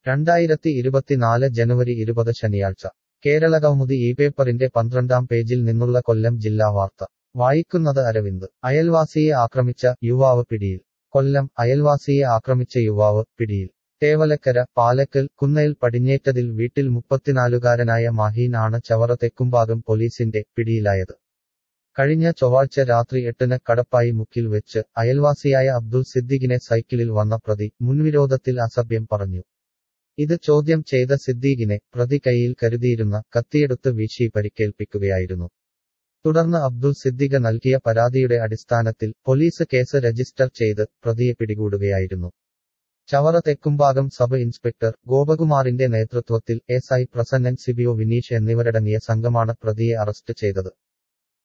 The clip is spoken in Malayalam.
രണ്ടായിരത്തി ഇരുപത്തിനാല് ജനുവരി ഇരുപത് ശനിയാഴ്ച കേരളകൗമുദി ഈ പേപ്പറിന്റെ പന്ത്രണ്ടാം പേജിൽ നിന്നുള്ള കൊല്ലം ജില്ലാ വാർത്ത വായിക്കുന്നത് അരവിന്ദ് അയൽവാസിയെ ആക്രമിച്ച യുവാവ് പിടിയിൽ കൊല്ലം അയൽവാസിയെ ആക്രമിച്ച യുവാവ് പിടിയിൽ തേവലക്കര പാലക്കൽ കുന്നയിൽ പടിഞ്ഞേറ്റതിൽ വീട്ടിൽ മുപ്പത്തിനാലുകാരനായ മാഹീൻ ആണ് ചവറ തെക്കുംഭാഗം പോലീസിന്റെ പിടിയിലായത് കഴിഞ്ഞ ചൊവ്വാഴ്ച രാത്രി എട്ടിന് കടപ്പായി മുക്കിൽ വെച്ച് അയൽവാസിയായ അബ്ദുൾ സിദ്ദീഖിനെ സൈക്കിളിൽ വന്ന പ്രതി മുൻവിരോധത്തിൽ അസഭ്യം പറഞ്ഞു ഇത് ചോദ്യം ചെയ്ത സിദ്ദീഖിനെ പ്രതി കൈയിൽ കരുതിയിരുന്ന കത്തിയെടുത്ത് വീശി പരിക്കേൽപ്പിക്കുകയായിരുന്നു തുടർന്ന് അബ്ദുൾ സിദ്ദീഖ് നൽകിയ പരാതിയുടെ അടിസ്ഥാനത്തിൽ പോലീസ് കേസ് രജിസ്റ്റർ ചെയ്ത് പ്രതിയെ പിടികൂടുകയായിരുന്നു ചവറ തെക്കുംഭാഗം സബ് ഇൻസ്പെക്ടർ ഗോപകുമാറിന്റെ നേതൃത്വത്തിൽ S I Prasannan CPO Vineesh എന്നിവരടങ്ങിയ സംഘമാണ് പ്രതിയെ അറസ്റ്റ് ചെയ്തത്